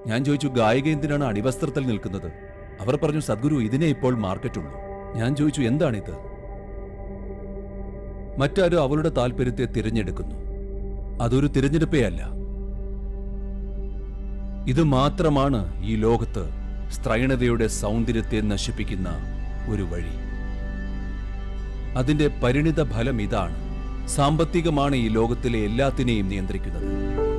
ഞാൻ ചോദിച്ചു ഗായിക എന്തിനാണ് അടിവസ്ത്രത്തിൽ നിൽക്കുന്നത് അവർ പറഞ്ഞു സദ്ഗുരു ഇതിനെ ഇപ്പോൾ മാർക്കറ്റുള്ളൂ ഞാൻ ചോദിച്ചു എന്താണിത് മറ്റാരും അവളുടെ താല്പര്യത്തെ തിരഞ്ഞെടുക്കുന്നു അതൊരു തിരഞ്ഞെടുപ്പേ അല്ല ഇത് മാത്രമാണ് ഈ ലോകത്ത് സ്ത്രൈണതയുടെ സൗന്ദര്യത്തെ നശിപ്പിക്കുന്ന ഒരു വഴി അതിന്റെ പരിണിത ഫലം ഇതാണ് സാമ്പത്തികമാണ് ഈ ലോകത്തിലെ എല്ലാത്തിനെയും നിയന്ത്രിക്കുന്നത്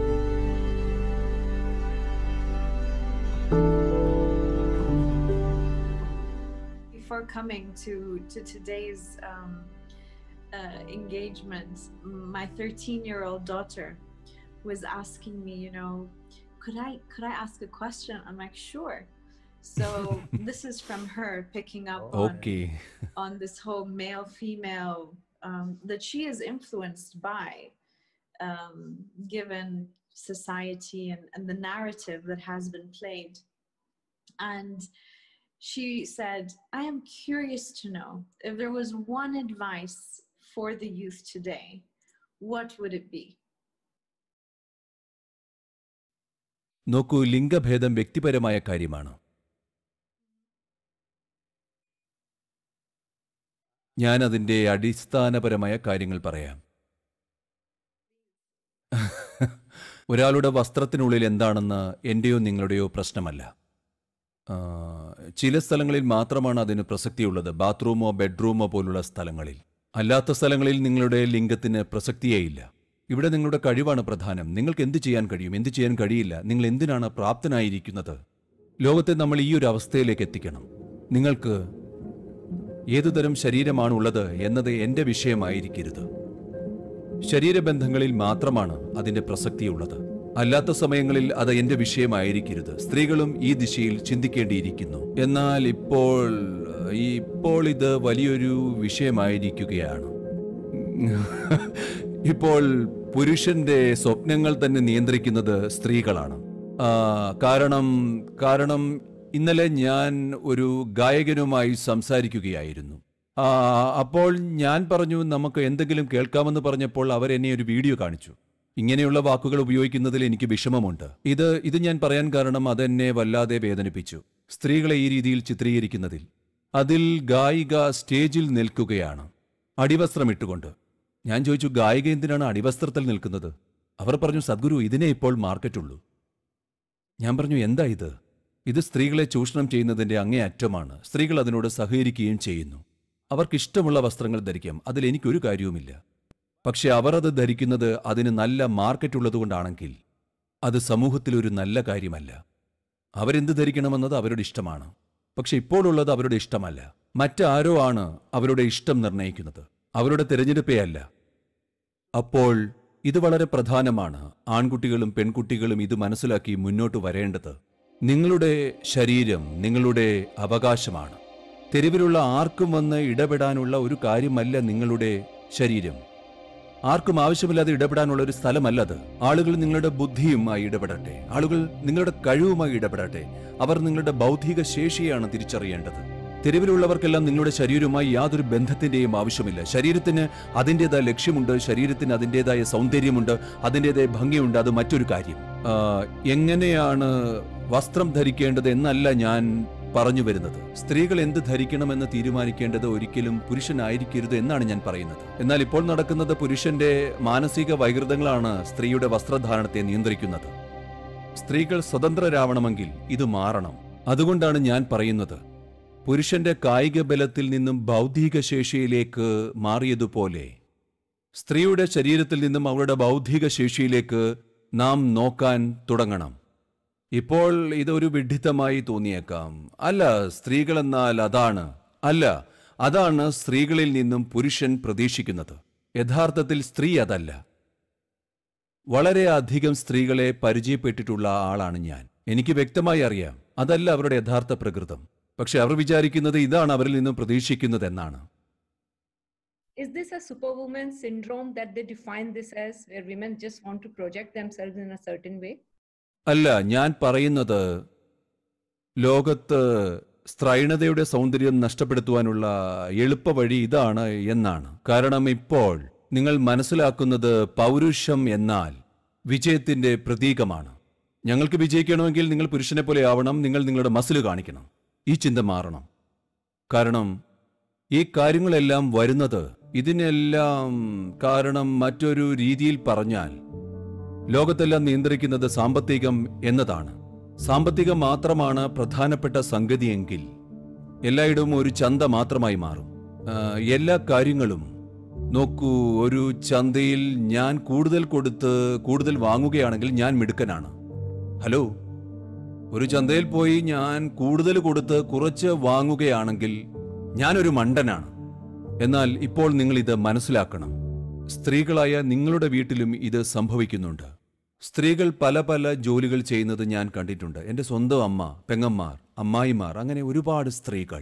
before coming to to today's um, uh, engagement, my 13 year old daughter was asking me, you know, could I could I ask a question? I'm like, sure. So this is from her picking up on, okay on this whole male female um, that she is influenced by, um, given society and, and the narrative that has been played. And she said, I am curious to know if there was one advice for the youth today, what would it be? നോക്കൂ ലിംഗഭേദം വ്യക്തിപരമായ കാര്യമാണ് ഞാൻ അതിൻ്റെ അടിസ്ഥാനപരമായ കാര്യങ്ങൾ പറയാം ഒരാളുടെ വസ്ത്രത്തിനുള്ളിൽ എന്താണെന്ന് എൻ്റെയോ നിങ്ങളുടെയോ പ്രശ്നമല്ല ആ, ചില സ്ഥലങ്ങളിൽ മാത്രമാണ് അതിന് പ്രസക്തിയുള്ളത് ബാത്റൂമോ ബെഡ്റൂമോ പോലുള്ള സ്ഥലങ്ങളിൽ അല്ലാത്ത സ്ഥലങ്ങളിൽ നിങ്ങളുടെ ലിംഗത്തിന് പ്രസക്തിയേയില്ല ഇവിടെ നിങ്ങളുടെ കഴിവാണ് പ്രധാനം നിങ്ങൾക്ക് എന്ത് ചെയ്യാൻ കഴിയും എന്ത് ചെയ്യാൻ കഴിയില്ല നിങ്ങൾ എന്തിനാണ് പ്രാപ്തനായിരിക്കുന്നത് ലോകത്തെ നമ്മൾ ഈ ഒരു അവസ്ഥയിലേക്ക് എത്തിക്കണം നിങ്ങൾക്ക് ഏതുതരം ശരീരമാണുള്ളത് എന്നത് എന്റെ വിഷയമായിരിക്കരുത് ശരീരബന്ധങ്ങളിൽ മാത്രമാണ് അതിന്റെ പ്രസക്തിയുള്ളത് അല്ലാത്ത സമയങ്ങളിൽ അത് എന്റെ വിഷയമായിരിക്കരുത് സ്ത്രീകളും ഈ ദിശയിൽ ചിന്തിക്കേണ്ടിയിരിക്കുന്നു എന്നാൽ ഇപ്പോൾ ഇപ്പോൾ ഇത് വലിയൊരു വിഷയമായിരിക്കുകയാണ് ഇപ്പോൾ പുരുഷന്റെ സ്വപ്നങ്ങൾ തന്നെ നിയന്ത്രിക്കുന്നത് സ്ത്രീകളാണ് ആ, കാരണം കാരണം ഇന്നലെ ഞാൻ ഒരു ഗായകനുമായി സംസാരിക്കുകയായിരുന്നു ആ, അപ്പോൾ ഞാൻ പറഞ്ഞു നമുക്ക് എന്തെങ്കിലും കേൾക്കാമെന്ന് പറഞ്ഞപ്പോൾ അവർ എന്നെ ഒരു വീഡിയോ കാണിച്ചു ഇങ്ങനെയുള്ള വാക്കുകൾ ഉപയോഗിക്കുന്നതിൽ എനിക്ക് വിഷമമുണ്ട് ഇത് ഇത് ഞാൻ പറയാൻ കാരണം അതെന്നെ വല്ലാതെ വേദനിപ്പിച്ചു സ്ത്രീകളെ ഈ രീതിയിൽ ചിത്രീകരിക്കുന്നതിൽ അതിൽ ഗായിക സ്റ്റേജിൽ നിൽക്കുകയാണ് അടിവസ്ത്രമിട്ടുകൊണ്ട് ഞാൻ ചോദിച്ചു ഗായിക എന്തിനാണ് അടിവസ്ത്രത്തിൽ നിൽക്കുന്നത് അവർ പറഞ്ഞു സദ്ഗുരു ഇതിനെ ഇപ്പോൾ മാർക്കറ്റുള്ളൂ ഞാൻ പറഞ്ഞു എന്താ ഇത് ഇത് സ്ത്രീകളെ ചൂഷണം ചെയ്യുന്നതിന്റെ അങ്ങേ അറ്റമാണ് സ്ത്രീകൾ അതിനോട് സഹകരിക്കുകയും ചെയ്യുന്നു അവർക്കിഷ്ടമുള്ള വസ്ത്രങ്ങൾ ധരിക്കാം അതിൽ എനിക്കൊരു കാര്യവുമില്ല പക്ഷെ അവർ അത് ധരിക്കുന്നത് അതിന് നല്ല മാർക്കറ്റ് ഉള്ളതുകൊണ്ടാണെങ്കിൽ അത് സമൂഹത്തിൽ ഒരു നല്ല കാര്യമല്ല അവരെന്ത് ധരിക്കണമെന്നത് അവരുടെ ഇഷ്ടമാണ് പക്ഷെ ഇപ്പോഴുള്ളത് അവരുടെ ഇഷ്ടമല്ല മറ്റാരോ ആണ് അവരുടെ ഇഷ്ടം നിർണ്ണയിക്കുന്നത് അവരുടെ തിരഞ്ഞെടുപ്പേ അല്ല അപ്പോൾ ഇത് വളരെ പ്രധാനമാണ് ആൺകുട്ടികളും പെൺകുട്ടികളും ഇത് മനസ്സിലാക്കി മുന്നോട്ട് വരേണ്ടത് നിങ്ങളുടെ ശരീരം നിങ്ങളുടെ അവകാശമാണ് തെരുവിലുള്ള ആർക്കും വന്ന് ഇടപെടാനുള്ള ഒരു കാര്യമല്ല നിങ്ങളുടെ ശരീരം ആർക്കും ആവശ്യമില്ലാതെ ഇടപെടാനുള്ള ഒരു സ്ഥലമല്ല അത് ആളുകൾ നിങ്ങളുടെ ബുദ്ധിയുമായി ഇടപെടട്ടെ ആളുകൾ നിങ്ങളുടെ കഴിവുമായി ഇടപെടട്ടെ അവർ നിങ്ങളുടെ ബൗദ്ധിക ശേഷിയാണ് തിരിച്ചറിയേണ്ടത് തെരുവിലുള്ളവർക്കെല്ലാം നിങ്ങളുടെ ശരീരവുമായി യാതൊരു ബന്ധത്തിന്റെയും ആവശ്യമില്ല ശരീരത്തിന് അതിൻ്റെതായ ലക്ഷ്യമുണ്ട് ശരീരത്തിന് അതിൻ്റെതായ സൗന്ദര്യമുണ്ട് അതിൻ്റെതായ ഭംഗിയുണ്ട് അത് മറ്റൊരു കാര്യം ആ, എങ്ങനെയാണ് വസ്ത്രം ധരിക്കേണ്ടത് എന്നല്ല ഞാൻ പറഞ്ഞു വരുന്നത് സ്ത്രീകൾ എന്ത് ധരിക്കണമെന്ന് തീരുമാനിക്കേണ്ടത് ഒരിക്കലും പുരുഷനായിരിക്കരുത് എന്നാണ് ഞാൻ പറയുന്നത് എന്നാൽ ഇപ്പോൾ നടക്കുന്നത് പുരുഷന്റെ മാനസിക വൈകൃതങ്ങളാണ് സ്ത്രീയുടെ വസ്ത്രധാരണത്തെ നിയന്ത്രിക്കുന്നത് സ്ത്രീകൾ സ്വതന്ത്രരാവണമെങ്കിൽ ഇത് മാറണം അതുകൊണ്ടാണ് ഞാൻ പറയുന്നത് പുരുഷന്റെ കായിക ബലത്തിൽ നിന്നും ബൗദ്ധിക ശേഷിയിലേക്ക് മാറിയതുപോലെ സ്ത്രീയുടെ ശരീരത്തിൽ നിന്നും അവളുടെ ബൗദ്ധിക ശേഷിയിലേക്ക് നാം നോക്കാൻ തുടങ്ങണം ഇപ്പോൾ ഇതൊരു വിഡ്ഢിത്തമായി തോന്നിയേക്കാം അല്ല സ്ത്രീകളെന്നാൽ അതാണ് അല്ല അതാണ് സ്ത്രീകളിൽ നിന്നും പുരുഷൻ പ്രതീക്ഷിക്കുന്നത് യഥാർത്ഥത്തിൽ സ്ത്രീ അതല്ല വളരെ അധികം സ്ത്രീകളെ പരിചയപ്പെട്ടിട്ടുള്ള ആളാണ് ഞാൻ എനിക്ക് വ്യക്തമായി അറിയാം അതല്ല അവരുടെ യഥാർത്ഥ പ്രകൃതം പക്ഷെ അവർ വിചാരിക്കുന്നത് ഇതാണ് അവരിൽ നിന്നും പ്രതീക്ഷിക്കുന്നത് എന്നാണ് Is this a superwoman syndrome that they define this as, where women just want to project themselves in a certain way? അല്ല ഞാൻ പറയുന്നത് ലോകത്ത് സ്ത്രൈണതയുടെ സൗന്ദര്യം നഷ്ടപ്പെടുത്തുവാനുള്ള എളുപ്പവഴി ഇതാണ് എന്നാണ് കാരണം ഇപ്പോൾ നിങ്ങൾ മനസ്സിലാക്കുന്നത് പൗരുഷം എന്നാൽ വിജയത്തിന്റെ പ്രതീകമാണ് ഞങ്ങൾക്ക് വിജയിക്കണമെങ്കിൽ നിങ്ങൾ പുരുഷനെ പോലെ ആവണം നിങ്ങൾ നിങ്ങളുടെ മസിൽ കാണിക്കണം ഈ ചിന്ത മാറണം കാരണം ഈ കാര്യങ്ങളെല്ലാം വരുന്നത് ഇതിനെല്ലാം കാരണം മറ്റൊരു രീതിയിൽ പറഞ്ഞാൽ ലോകത്തെല്ലാം നിയന്ത്രിക്കുന്നത് സാമ്പത്തികം എന്നതാണ് സാമ്പത്തികം മാത്രമാണ് പ്രധാനപ്പെട്ട സംഗതിയെങ്കിൽ എല്ലായിടവും ഒരു ചന്ത മാത്രമായി മാറും ആ, എല്ലാ കാര്യങ്ങളും നോക്കൂ ഒരു ചന്തയിൽ ഞാൻ കൂടുതൽ കൊടുത്ത് കൂടുതൽ വാങ്ങുകയാണെങ്കിൽ ഞാൻ മിടുക്കനാണ് ഹലോ ഒരു ചന്തയിൽ പോയി ഞാൻ കൂടുതൽ കൊടുത്ത് കുറച്ച് വാങ്ങുകയാണെങ്കിൽ ഞാനൊരു മണ്ടനാണ് എന്നാൽ ഇപ്പോൾ നിങ്ങൾ ഇത് മനസ്സിലാക്കണം സ്ത്രീകളായ നിങ്ങളുടെ വീട്ടിലും ഇത് സംഭവിക്കുന്നുണ്ട് സ്ത്രീകൾ പല പല ജോലികൾ ചെയ്യുന്നത് ഞാൻ കണ്ടിട്ടുണ്ട് എൻ്റെ സ്വന്തം അമ്മ പെങ്ങന്മാർ അമ്മായിമാർ അങ്ങനെ ഒരുപാട് സ്ത്രീകൾ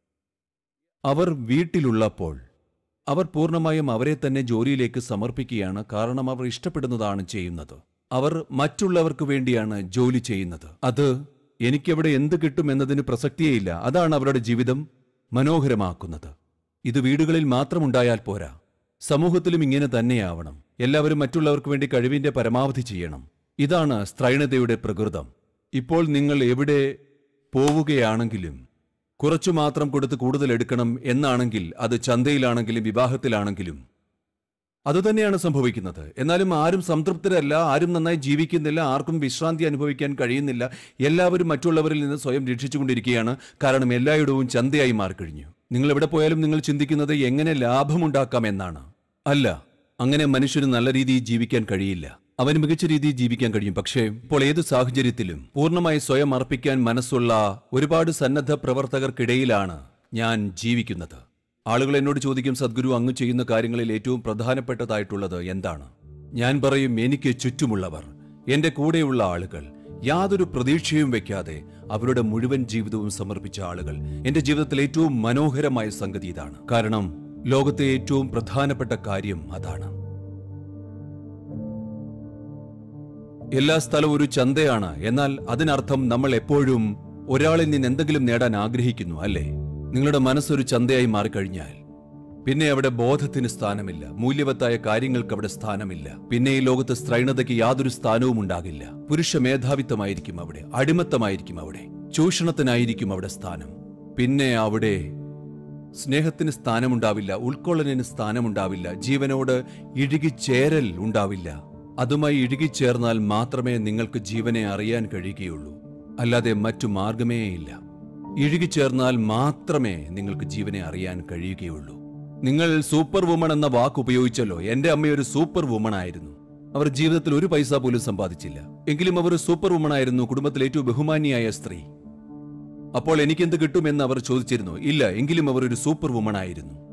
അവർ വീട്ടിലുള്ളപ്പോൾ അവർ പൂർണ്ണമായും അവരെ തന്നെ ജോലിയിലേക്ക് സമർപ്പിക്കുകയാണ് കാരണം അവർ ഇഷ്ടപ്പെടുന്നതാണ് ചെയ്യുന്നത് അവർ മറ്റുള്ളവർക്ക് വേണ്ടിയാണ് ജോലി ചെയ്യുന്നത് അത് എനിക്കവിടെ എന്ത് കിട്ടും എന്നതിന് പ്രസക്തിയേയില്ല അതാണ് അവരുടെ ജീവിതം മനോഹരമാക്കുന്നത് ഇത് വീടുകളിൽ മാത്രമുണ്ടായാൽ പോരാ സമൂഹത്തിലും ഇങ്ങനെ തന്നെയാവണം എല്ലാവരും മറ്റുള്ളവർക്ക് വേണ്ടി കഴിവിന്റെ പരമാവധി ചെയ്യണം ഇതാണ് സ്ത്രൈണതയുടെ പ്രകൃതം ഇപ്പോൾ നിങ്ങൾ എവിടെ പോവുകയാണെങ്കിലും കുറച്ചു മാത്രം കൊടുത്ത് കൂടുതൽ എടുക്കണം എന്നാണെങ്കിൽ അത് ചന്തയിലാണെങ്കിലും വിവാഹത്തിലാണെങ്കിലും അതുതന്നെയാണ് സംഭവിക്കുന്നത് എന്നാലും ആരും സംതൃപ്തരല്ല ആരും നന്നായി ജീവിക്കുന്നില്ല ആർക്കും വിശ്രാന്തി അനുഭവിക്കാൻ കഴിയുന്നില്ല എല്ലാവരും മറ്റുള്ളവരിൽ നിന്ന് സ്വയം രക്ഷിച്ചുകൊണ്ടിരിക്കുകയാണ് കാരണം എല്ലായിടവും ചന്തയായി മാറിക്കഴിഞ്ഞു നിങ്ങൾ എവിടെ പോയാലും നിങ്ങൾ ചിന്തിക്കുന്നത് എങ്ങനെ ലാഭമുണ്ടാക്കാം എന്നാണ് അല്ല അങ്ങനെ മനുഷ്യന് നല്ല രീതിയിൽ ജീവിക്കാൻ കഴിയില്ല അവന് മികച്ച രീതിയിൽ ജീവിക്കാൻ കഴിയും പക്ഷേ ഇപ്പോൾ ഏത് സാഹചര്യത്തിലും പൂർണ്ണമായി സ്വയം അർപ്പിക്കാൻ മനസ്സുള്ള ഒരുപാട് സന്നദ്ധ പ്രവർത്തകർക്കിടയിലാണ് ഞാൻ ജീവിക്കുന്നത് ആളുകൾ എന്നോട് ചോദിക്കും സദ്ഗുരു അങ്ങ് ചെയ്യുന്ന കാര്യങ്ങളിൽ ഏറ്റവും പ്രധാനപ്പെട്ടതായിട്ടുള്ളത് എന്താണ് ഞാൻ പറയും എനിക്ക് ചുറ്റുമുള്ളവർ എന്റെ കൂടെയുള്ള ആളുകൾ യാതൊരു പ്രതീക്ഷയും വെക്കാതെ അവരുടെ മുഴുവൻ ജീവിതവും സമർപ്പിച്ച ആളുകൾ എന്റെ ജീവിതത്തിൽ ഏറ്റവും മനോഹരമായ സംഗതി ഇതാണ് കാരണം ലോകത്തെ ഏറ്റവും പ്രധാനപ്പെട്ട കാര്യം അതാണ് എല്ലാ സ്ഥലവും ഒരു ചന്തയാണ് എന്നാൽ അതിനർത്ഥം നമ്മൾ എപ്പോഴും ഒരാളിൽ നിന്ന് എന്തെങ്കിലും നേടാൻ ആഗ്രഹിക്കുന്നു അല്ലേ നിങ്ങളുടെ മനസ്സൊരു ചന്തയായി മാറിക്കഴിഞ്ഞാൽ പിന്നെ അവിടെ ബോധത്തിന് സ്ഥാനമില്ല മൂല്യവത്തായ കാര്യങ്ങൾക്ക് അവിടെ സ്ഥാനമില്ല പിന്നെ ഈ ലോകത്ത് സ്ത്രൈണതയ്ക്ക് യാതൊരു സ്ഥാനവും ഉണ്ടാകില്ല പുരുഷ മേധാവിത്വമായിരിക്കും അവിടെ അടിമത്തമായിരിക്കും അവിടെ ചൂഷണത്തിനായിരിക്കും അവിടെ സ്ഥാനം പിന്നെ അവിടെ സ്നേഹത്തിന് സ്ഥാനമുണ്ടാവില്ല ഉൾക്കൊള്ളലിന് സ്ഥാനമുണ്ടാവില്ല ജീവനോട് ഇഴുകിച്ചേരൽ ഉണ്ടാവില്ല അതുമായി ഇഴുകിച്ചേർന്നാൽ മാത്രമേ നിങ്ങൾക്ക് ജീവനെ അറിയാൻ കഴിയുകയുള്ളൂ അല്ലാതെ മറ്റു മാർഗമേയില്ല ഇഴുകിച്ചേർന്നാൽ മാത്രമേ നിങ്ങൾക്ക് ജീവനെ അറിയാൻ കഴിയുകയുള്ളൂ നിങ്ങൾ സൂപ്പർ വുമൺ എന്ന വാക്ക് ഉപയോഗിച്ചല്ലോ എന്റെ അമ്മ ഒരു സൂപ്പർ വുമൺ ആയിരുന്നു അവർ ജീവിതത്തിൽ ഒരു പൈസ പോലും സമ്പാദിച്ചില്ല എങ്കിലും അവർ ഒരു സൂപ്പർ വുമൺ ആയിരുന്നു കുടുംബത്തിലെ ഏറ്റവും ബഹുമാനിയായ സ്ത്രീ അപ്പോൾ എനിക്കെന്ത് കിട്ടുമെന്ന് അവർ ചോദിച്ചിരുന്നു ഇല്ല എങ്കിലും അവർ ഒരു സൂപ്പർ വുമൺ ആയിരുന്നു